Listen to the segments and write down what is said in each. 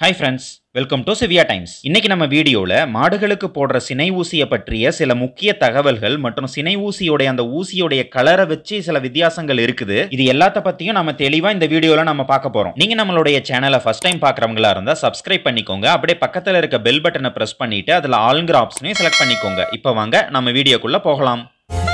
hi friends welcome to Siviya times இன்னைக்கு நம்ம வீடியோவில் மாடுகளுக்கு போடுற சினை ஊசியை பற்றிய சில முக்கிய தகவல்கள் மற்றும் சினை ஊசியோடைய அந்த ஊசியோடைய கலரை வச்சு சில வித்தியாசங்கள் இருக்குது இது எல்லாத்த பத்தியும் நம்ம தெளிவா இந்த வீடியோல நம்ம பார்க்க போறோம் நீங்க நம்மளுடைய சேனலை ஃபர்ஸ்ட் டைம் பார்க்குறவங்களா இருந்தா சப்ஸ்கிரைப் பண்ணிக்கோங்க அப்படியே பக்கத்துல இருக்க பெல் பட்டனை பிரஸ் பண்ணிட்டு அதுல ஆளுங்கிற ஆப்ஷனையும் செலக்ட் பண்ணிக்கோங்க இப்போ வாங்க நம்ம வீடியோக்குள்ள போகலாம்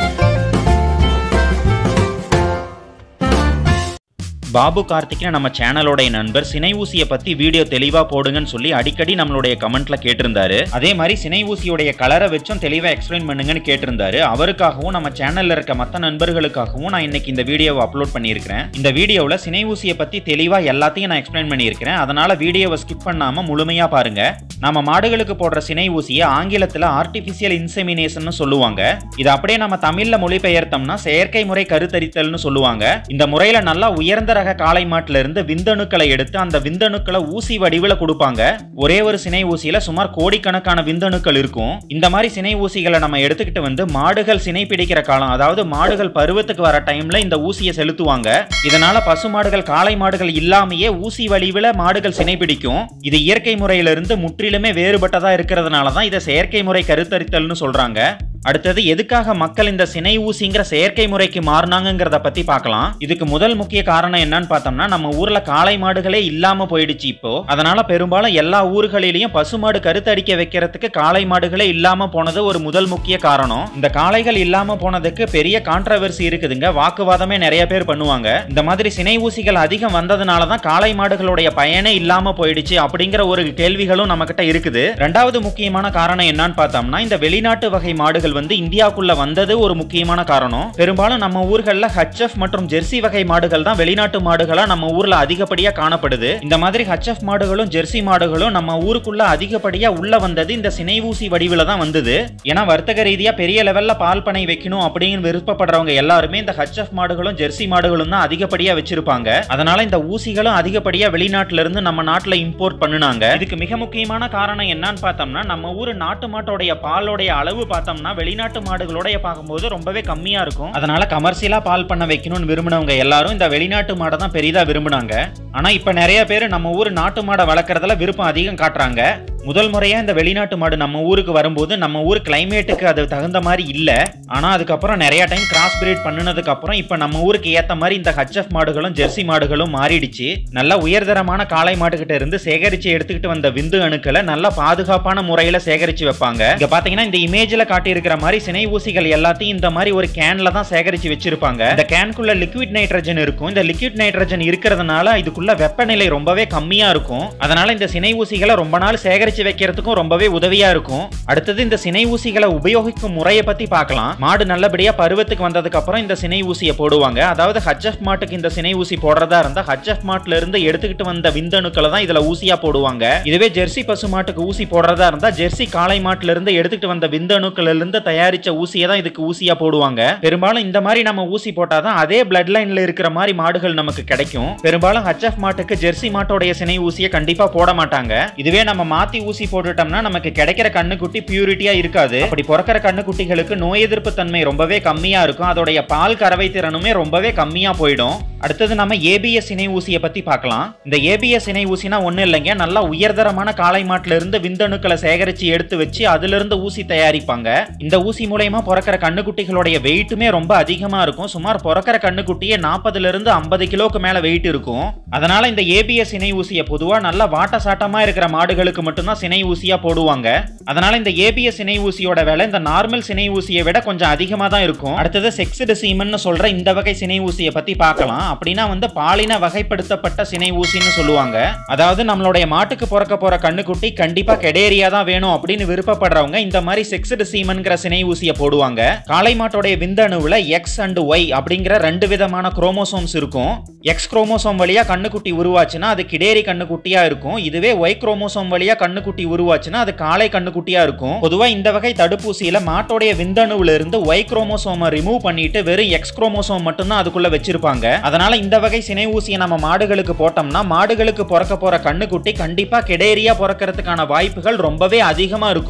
பாபு கார்த்திக்னு நம்ம சேனலோடைய நண்பர் சினை ஊசியை பத்தி வீடியோ தெளிவா போடுங்கன்னு சொல்லி அடிக்கடி நம்மளுடைய கமெண்ட்ல கேட்டிருந்தாரு அதே மாதிரி சினை ஊசியோடைய கலரை வச்சும் தெளிவா எக்ஸ்பிளைன் பண்ணுங்கன்னு கேட்டிருந்தாரு அவருக்காகவும் நம்ம சேனல்ல இருக்க மத்த நண்பர்களுக்காகவும் நான் இன்னைக்கு இந்த வீடியோவை அப்லோட் பண்ணியிருக்கிறேன் இந்த வீடியோவில் சினை ஊசியை பத்தி தெளிவா எல்லாத்தையும் நான் எக்ஸ்பிளைன் பண்ணியிருக்கிறேன் அதனால வீடியோவை ஸ்கிப் பண்ணாம முழுமையா பாருங்க நம்ம மாடுகளுக்கு போடுற சினை ஊசியை ஆங்கிலத்துல ஆர்டிபிஷியல் இன்செமினேஷன் சொல்லுவாங்க இது அப்படியே நம்ம தமிழ்ல மொழிபெயர்த்தோம்னா செயற்கை முறை கருத்தரித்தல்னு சொல்லுவாங்க இந்த முறையில நல்லா உயர்ந்த ரக காளை மாட்டுல இருந்து விந்தணுக்களை எடுத்து அந்த விந்தணுக்களை ஊசி வடிவில் கொடுப்பாங்க ஒரே ஒரு சினை ஊசியில சுமார் கோடிக்கணக்கான விந்தணுக்கள் இருக்கும் இந்த மாதிரி சினை ஊசிகளை நம்ம எடுத்துக்கிட்டு வந்து மாடுகள் சினை பிடிக்கிற காலம் அதாவது மாடுகள் பருவத்துக்கு வர டைம்ல இந்த ஊசியை செலுத்துவாங்க இதனால பசு மாடுகள் காளை மாடுகள் இல்லாமையே ஊசி வடிவில் மாடுகள் சினை பிடிக்கும் இது இயற்கை முறையிலிருந்து முற்றிலுமே வேறுபட்டதா இருக்கிறதுனால தான் இதை செயற்கை முறை கருத்தரித்தல்னு சொல்றாங்க அடுத்தது எதுக்காக மக்கள் இந்த சினை ஊசிங்கிற செயற்கை முறைக்கு மாறினாங்கிறத பத்தி பார்க்கலாம் இதுக்கு முதல் முக்கிய காரணம் என்னன்னு பார்த்தோம்னா நம்ம ஊர்ல காளை மாடுகளே இல்லாம போயிடுச்சு இப்போ அதனால பெரும்பாலும் எல்லா ஊர்களிலையும் பசுமாடு கருத்தடிக்க வைக்கிறதுக்கு காளை மாடுகளே இல்லாம போனது ஒரு முதல் முக்கிய காரணம் இந்த காளைகள் இல்லாம போனதுக்கு பெரிய கான்ட்ரவர்சி இருக்குதுங்க வாக்குவாதமே நிறைய பேர் பண்ணுவாங்க இந்த மாதிரி சினை ஊசிகள் அதிகம் வந்ததுனால தான் காளை மாடுகளுடைய பயனே இல்லாம போயிடுச்சு அப்படிங்கிற ஒரு கேள்விகளும் நம்ம கிட்ட இருக்குது ரெண்டாவது முக்கியமான காரணம் என்னன்னு பார்த்தோம்னா இந்த வெளிநாட்டு வகை மாடுகள் மாடுகள் வந்து இந்தியாவுக்குள்ள வந்தது ஒரு முக்கியமான காரணம் பெரும்பாலும் நம்ம ஊர்கள்ல ஹச்எஃப் மற்றும் ஜெர்சி வகை மாடுகள் தான் வெளிநாட்டு மாடுகளா நம்ம ஊர்ல அதிகப்படியா காணப்படுது இந்த மாதிரி ஹச்எஃப் மாடுகளும் ஜெர்சி மாடுகளும் நம்ம ஊருக்குள்ள அதிகப்படியா உள்ள வந்தது இந்த சினை ஊசி வடிவில தான் வந்தது ஏன்னா வர்த்தக ரீதியா பெரிய லெவல்ல பால் பண்ணை வைக்கணும் அப்படின்னு விருப்பப்படுறவங்க எல்லாருமே இந்த ஹச்எஃப் மாடுகளும் ஜெர்சி மாடுகளும் தான் அதிகப்படியா வச்சிருப்பாங்க அதனால இந்த ஊசிகளும் அதிகப்படியா வெளிநாட்டுல இருந்து நம்ம நாட்டுல இம்போர்ட் பண்ணுனாங்க இதுக்கு மிக முக்கியமான காரணம் என்னன்னு பார்த்தோம்னா நம்ம ஊர் நாட்டு மாட்டோடைய பாலோடைய அளவு பார்த்தோம்னா வெளிநாட்டு மாடுகளோட பார்க்கும்போது ரொம்பவே கம்மியா இருக்கும் அதனால கமர்ஷியலா பால் பண்ண வைக்கணும்னு விரும்பினவங்க எல்லாரும் இந்த வெளிநாட்டு மாடை தான் பெரிதா விரும்பினாங்க ஆனா இப்ப நிறைய பேர் நம்ம ஊர் நாட்டு மாடை வளர்க்கறதுல விருப்பம் அதிகம் காட்டுறாங்க முதல் முறையா இந்த வெளிநாட்டு மாடு நம்ம ஊருக்கு வரும்போது நம்ம ஊர் கிளைமேட்டுக்கு அது தகுந்த மாதிரி இல்ல ஆனா அதுக்கப்புறம் நிறைய டைம் கிராஸ் பிரீட் பண்ணினதுக்கு அப்புறம் இப்ப நம்ம ஊருக்கு ஏத்த மாதிரி இந்த ஹச்எஃப் மாடுகளும் ஜெர்சி மாடுகளும் மாறிடுச்சு நல்ல உயர்தரமான காளை மாட்டுக்கிட்ட இருந்து சேகரிச்சு எடுத்துக்கிட்டு வந்த விந்து அணுக்களை நல்ல பாதுகாப்பான முறையில சேகரிச்சு வைப்பாங்க இங்க பாத்தீங்கன்னா இந்த இமேஜ்ல காட்டி இருக்கிற மாதிரி சினை ஊசிகள் எல்லாத்தையும் இந்த மாதிரி ஒரு கேன்ல தான் சேகரிச்சு வச்சிருப்பாங்க இந்த கேனுக்குள்ள லிக்விட் நைட்ரஜன் இருக்கும் இந்த லிக்விட் நைட்ரஜன் இருக்கிறதுனால இதுக்குள்ள வெப்பநிலை ரொம்பவே கம்மியா இருக்கும் அதனால இந்த சினை ஊசிகளை ரொம்ப நாள் சேகரிச்சு வைக்கிறதுக்கும் ரொம்பவே உதவியா இருக்கும் அடுத்தது இந்த சினை ஊசிகளை உபயோகிக்கும் முறையை பத்தி பார்க்கலாம் மாடு நல்லபடியா பருவத்துக்கு வந்ததுக்கு அப்புறம் இந்த சினை ஊசியை போடுவாங்க அதாவது ஹச்எஃப் மாட்டுக்கு இந்த சினை ஊசி போடுறதா இருந்தா ஹச்எஃப் மாட்டுல இருந்து எடுத்துக்கிட்டு வந்த விந்தணுக்களை தான் இதுல ஊசியா போடுவாங்க இதுவே ஜெர்சி பசு மாட்டுக்கு ஊசி போடுறதா இருந்தா ஜெர்சி காளை மாட்டுல இருந்து எடுத்துக்கிட்டு வந்த விந்தணுக்கள் இருந்து தயாரிச்ச ஊசியை தான் இதுக்கு ஊசியா போடுவாங்க பெரும்பாலும் இந்த மாதிரி நம்ம ஊசி போட்டாதான் அதே பிளட் லைன்ல இருக்கிற மாதிரி மாடுகள் நமக்கு கிடைக்கும் பெரும்பாலும் ஹச்எஃப் மாட்டுக்கு ஜெர்சி மாட்டோடைய சினை ஊசியை கண்டிப்பா போட மாட்டாங்க இதுவே நம்ம மாத்தி ஊசி போட்டுட்டோம்னா நமக்கு கிடைக்கிற கண்ணுக்குட்டி பியூரிட்டியா இருக்காது அப்படி பிறக்கிற கண்ணுக்குட்டிகளுக்கு நோய் எதிர்ப்பு தன்மை ரொம்பவே கம்மியா இருக்கும் அதோடைய பால் கறவை திறனுமே ரொம்பவே கம்மியா போயிடும் அடுத்தது நம்ம ஏபிஎஸ் இணை ஊசியை பத்தி பார்க்கலாம் இந்த ஏபிஎஸ் இணை ஊசினா ஒன்றும் இல்லைங்க நல்லா உயர்தரமான காளை மாட்டுல இருந்து விந்தணுக்களை சேகரிச்சு எடுத்து வச்சு அதுல இருந்து ஊசி தயாரிப்பாங்க இந்த ஊசி மூலயமா பிறக்கிற கண்ணுக்குட்டிகளுடைய வெயிட்டுமே ரொம்ப அதிகமா இருக்கும் சுமார் பிறக்கிற கண்ணுக்குட்டியே நாற்பதுல இருந்து ஐம்பது கிலோக்கு மேல வெயிட் இருக்கும் அதனால இந்த ஏபிஎஸ் இணை ஊசியை பொதுவா நல்லா வாட்ட சாட்டமா இருக்கிற மாடுகளுக்கு மட்டும்தான் சினை ஊசியா போடுவாங்க அதனால இந்த ஏபிஎஸ் சினை ஊசியோட விலை இந்த நார்மல் சினை ஊசியை விட கொஞ்சம் அதிகமா தான் இருக்கும் அடுத்தது செக்ஸ்டு சீமன் சொல்ற இந்த வகை சினை ஊசியை பத்தி பார்க்கலாம் அப்படின்னா வந்து பாலின வகைப்படுத்தப்பட்ட சினை ஊசின்னு சொல்லுவாங்க அதாவது நம்மளுடைய மாட்டுக்கு பிறக்க போற கண்ணுக்குட்டி கண்டிப்பா கெடேரியா தான் வேணும் அப்படின்னு விருப்பப்படுறவங்க இந்த மாதிரி செக்ஸ்டு சீமன்கிற சினை ஊசியை போடுவாங்க காளை மாட்டோடைய விந்தணுவுல எக்ஸ் அண்ட் ஒய் அப்படிங்கிற ரெண்டு விதமான குரோமோசோம்ஸ் இருக்கும் எக்ஸ் குரோமோசோம் வழியா கண்ணுக்குட்டி உருவாச்சுன்னா அது கிடேரி கண்ணுக்குட்டியா இருக்கும் இதுவே ஒய் குரோமோசோம் வழியா கண்ணுக்குட்டி உருவாச்சுன்னா அது காளை கண்ணுக்குட்டியா இருக்கும் பொதுவா இந்த வகை தடுப்பூசியில மாட்டோடைய விந்தணுவுல இருந்து ஒய் குரோமோசோமை ரிமூவ் பண்ணிட்டு வெறும் எக்ஸ் குரோமோசோம் மட்டும்தான் அதுக்குள்ள வச்சிருப்பாங்க அதனால இந்த வகை சினை ஊசியை நம்ம மாடுகளுக்கு போட்டோம்னா மாடுகளுக்கு பிறக்க போற கண்ணுக்குட்டி கண்டிப்பா கெடேரியா பிறக்கிறதுக்கான வாய்ப்புகள் ரொம்பவே அதிகமா இருக்கும்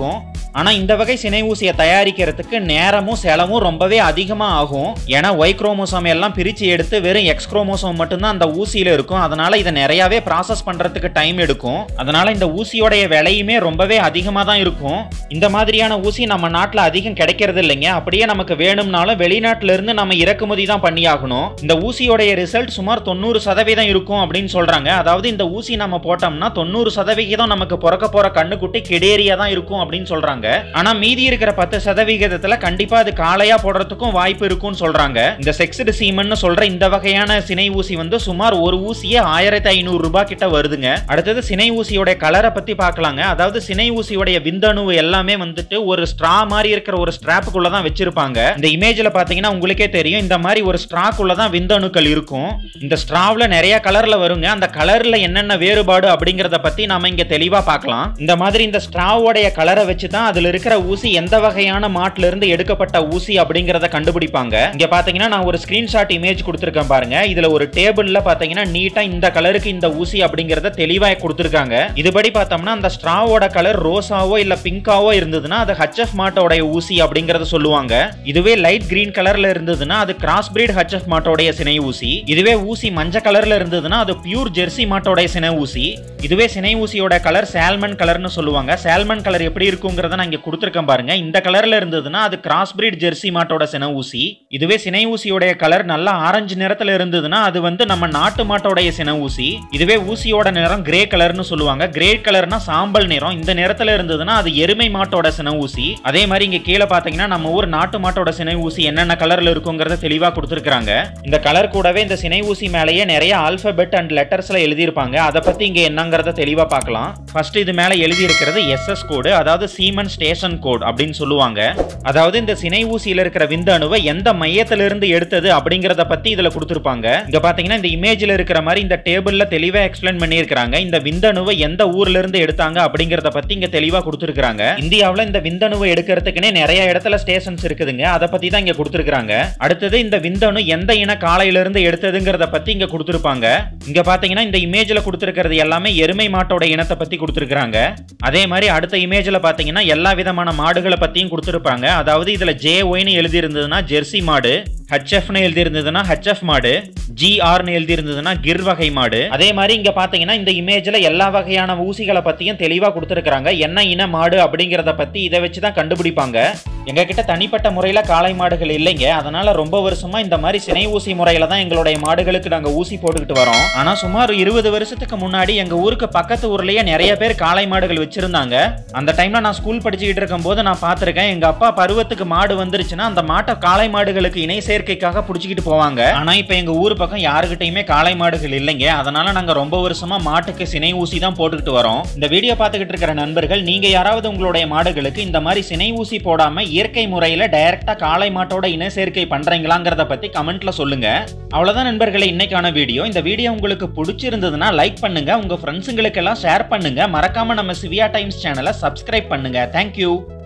ஆனா இந்த வகை சினை ஊசியை தயாரிக்கிறதுக்கு நேரமும் செலவும் ரொம்பவே அதிகமா ஆகும் ஏன்னா ஒய் குரோமோசோம் எல்லாம் பிரிச்சு எடுத்து வெறும் எக்ஸ் குரோமோசோம் மட்டும்தான் அந்த ஊசியில இருக்கும் அதனால இதை நிறையவே ப்ராசஸ் பண்றதுக்கு டைம் எடுக்கும் அதனால இந்த ஊசியோடைய விலையுமே ரொம்பவே அதிகமா தான் இருக்கும் இந்த மாதிரியான ஊசி நம்ம நாட்டுல அதிகம் கிடைக்கிறது இல்லைங்க அப்படியே நமக்கு வேணும்னாலும் வெளிநாட்டுல இருந்து நம்ம இறக்குமதி தான் பண்ணி ஆகணும் இந்த ஊசியோடைய ரிசல்ட் சுமார் தொண்ணூறு சதவீதம் இருக்கும் அப்படின்னு சொல்றாங்க அதாவது இந்த ஊசி நம்ம போட்டோம்னா தொண்ணூறு சதவிகிதம் நமக்கு பிறக்க போற கண்ணுக்குட்டி கெடேரியா தான் இருக்கும் அப்படின்னு சொல்றாங்க ஆனா மீதி இருக்கிற பத்து சதவிகிதத்துல கண்டிப்பா அது காளையா போடுறதுக்கும் வாய்ப்பு இருக்கும்னு சொல்றாங்க இந்த செக்ஸ்டு சீமன் சொல்ற இந்த வகையான சினை ஊசி வந்து சுமார் ஒரு ஊசியே ஆயிரத்தி ஐநூறு ரூபாய் கிட்ட வருதுங்க அடுத்தது சினை ஊசியோட கலரை பத்தி பார்க்கலாங்க அதாவது சினை ஊசியோடைய விந்தணு எல்லாமே வந்துட்டு ஒரு ஸ்ட்ரா மாதிரி இருக்கிற ஒரு ஸ்ட்ராப்புக்குள்ள தான் வச்சிருப்பாங்க இந்த இமேஜ்ல பாத்தீங்கன்னா உங்களுக்கே தெரியும் இந்த மாதிரி ஒரு ஸ்ட்ராக்குள்ள தான் விந்தணுக்கள் இருக்கும் இந்த ஸ்ட்ராவ்ல நிறைய கலர்ல வருங்க அந்த கலர்ல என்னென்ன வேறுபாடு அப்படிங்கறத பத்தி நாம இங்க தெளிவா பார்க்கலாம் இந்த மாதிரி இந்த ஸ்ட்ராவோடைய கலரை வச்சு தான் அதுல இருக்கிற ஊசி எந்த வகையான மாட்டுல இருந்து எடுக்கப்பட்ட ஊசி அப்படிங்கறத கண்டுபிடிப்பாங்க இங்க பாத்தீங்கன்னா நான் ஒரு ஸ்கிரீன்ஷாட் இமேஜ் கொடுத்திருக்கேன் பாருங்க இதுல ஒரு டேபிள்ல பாத்தீங்கன்னா நீட்டா இந்த கலருக்கு இந்த ஊசி அப்படிங்கறத தெளிவா கொடுத்திருக்காங்க இதுபடி பார்த்தோம்னா அந்த ஸ்ட்ராவோட கலர் ரோஸாவோ இல்ல பிங்காவோ இருந்ததுன்னா அது ஹச்எஃப் மாட்டோடைய ஊசி அப்படிங்கறத சொல்லுவாங்க இதுவே லைட் கிரீன் கலர்ல இருந்ததுன்னா அது கிராஸ் பிரீட் ஹச்எஃப் மாட்டோடைய சினை ஊசி இதுவே ஊசி மஞ்சள் கலர்ல இருந்ததுன்னா அது பியூர் ஜெர்சி மாட்டோடைய சினை ஊசி இதுவே சினை ஊசியோட கலர் சால்மன் கலர்னு சொல்லுவாங்க சால்மன் கலர் எப்படி இருக்குங்கிறத நான் இங்க கொடுத்துருக்கேன் பாருங்க இந்த கலர்ல இருந்ததுன்னா அது கிராஸ் பிரீட் ஜெர்சி மாட்டோட சினை ஊசி இதுவே சினை ஊசியோடைய கலர் நல்லா ஆரஞ்சு நிறத்துல இருந்ததுன்னா அது வந்து நம்ம நாட்டு மாட்டோடைய சினை ஊசி இதுவே ஊசியோட நிறம் கிரே கலர்னு சொல்லுவாங்க கிரே கலர்னா சாம்பல் நிறம் இந்த நிறத்துல இருந்ததுன்னா அது எருமை மாட்டோட சினை ஊசி அதே மாதிரி இங்க கீழே பாத்தீங்கன்னா நம்ம ஊர் நாட்டு மாட்டோட சினை ஊசி என்னென்ன கலர்ல இருக்குங்கிறத தெளிவா கொடுத்துருக்காங்க இந்த கலர் கூடவே இந்த சினை ஊசி மேலேயே நிறைய ஆல்பபெட் அண்ட் லெட்டர்ஸ்ல எழுதியிருப்பாங்க அதை பத்தி இங்க என்னங்கிறத தெளிவா பார்க்கலாம் ஃபர்ஸ்ட் இது மேல எழுதி இருக்கிறது எஸ்எஸ் கோடு அதாவது சீமன் ஸ்டேஷன் கோட் அப்படின்னு சொல்லுவாங்க அதாவது இந்த சினை ஊசியில இருக்கிற விந்தணுவை எந்த மையத்துல இருந்து எடுத்தது அப்படிங்கறத பத்தி இதுல கொடுத்திருப்பாங்க இங்க பாத்தீங்கன்னா இந்த இமேஜ்ல இருக்கிற மாதிரி இந்த டேபிள்ல தெளிவா எக்ஸ்பிளைன் பண்ணியிருக்காங்க இந்த விந்தணுவை எந்த ஊர்ல இருந்து எடுத்தாங்க அப்படிங்கறத பத்தி இங்க தெளிவா கொடுத்திருக்காங்க இந்தியாவுல இந்த விந்தணுவை எடுக்கிறதுக்குனே நிறைய இடத்துல ஸ்டேஷன்ஸ் இருக்குதுங்க அதை பத்தி தான் இங்க கொடுத்திருக்காங்க அடுத்தது இந்த விந்தணு எந்த இன காளையில இருந்து எடுத்ததுங்கிறத பத்தி இங்க கொடுத்திருப்பாங்க இங்க பாத்தீங்கன்னா இந்த இமேஜ்ல கொடுத்திருக்கிறது எல்லாமே எருமை மாட்டோட இனத்தை பத்தி கொடுத்திருக்காங்க அதே மாதிரி அடுத்த இமேஜ்ல பாத்தீங்கன்னா எல்லா விதமான மாடுகளை பத்தியும் கொடுத்திருப்பாங்க அதாவது இதுல ஜே ஒய்னு எழுதி இருந்ததுன்னா ஜெர்சி மாடு ஹச்எஃப்னு எழுதி இருந்ததுன்னா ஹச்எஃப் மாடு ஜிஆர்னு எழுதி இருந்ததுன்னா கிர் வகை மாடு அதே மாதிரி இங்க பாத்தீங்கன்னா இந்த இமேஜ்ல எல்லா வகையான ஊசிகளை பத்தியும் தெளிவா கொடுத்திருக்காங்க என்ன இன மாடு அப்படிங்கறத பத்தி இதை வச்சு தான் கண்டுபிடிப்பாங்க எங்க கிட்ட தனிப்பட்ட முறையில காளை மாடுகள் இல்லைங்க அதனால ரொம்ப வருஷமா இந்த மாதிரி சினை ஊசி முறையில தான் எங்களுடைய மாடுகளுக்கு நாங்க ஊசி போட்டுக்கிட்டு வரோம் ஆனா சுமார் இருபது வருஷத்துக்கு முன்னாடி எங்க ஊருக்கு பக்கத்து ஊர்லயே நிறைய பேர் காளை மாடுகள் வச்சிருந்தாங்க அந்த டைம்ல நான் ஸ்கூல் படிச்சுக்கிட்டு இருக்கும் போது நான் பார்த்திருக்கேன் எங்க அப்பா பருவத்துக்கு மாடு வந்துருச்சுன்னா அந்த மாட்டை காளை மாடுகளுக்கு இணை சேர்க்கைக்காக புடிச்சுக்கிட்டு போவாங்க ஆனா இப்ப எங்க ஊர் பக்கம் யாருகிட்டயுமே காளை மாடுகள் இல்லைங்க அதனால நாங்க ரொம்ப வருஷமா மாட்டுக்கு சினை ஊசி தான் போட்டுக்கிட்டு வரோம் இந்த வீடியோ பார்த்துக்கிட்டு இருக்கிற நண்பர்கள் நீங்க யாராவது உங்களுடைய மாடுகளுக்கு இந்த மாதிரி சினை ஊசி போடாம இயற்கை முறையில டைரக்டா காளை மாட்டோட இன சேர்க்கை பண்றீங்களாங்கிறத பத்தி கமெண்ட்ல சொல்லுங்க அவ்வளவுதான் நண்பர்களே இன்னைக்கான வீடியோ இந்த வீடியோ உங்களுக்கு பிடிச்சிருந்ததுன்னா லைக் பண்ணுங்க உங்க ஃப்ரெண்ட்ஸுங்களுக்கு எல்லாம் ஷேர் பண்ணுங்க மறக்காம நம்ம சிவியா டைம்ஸ் சேனலை சப்ஸ்கிரைப் பண்ணுங்க தேங்க்யூ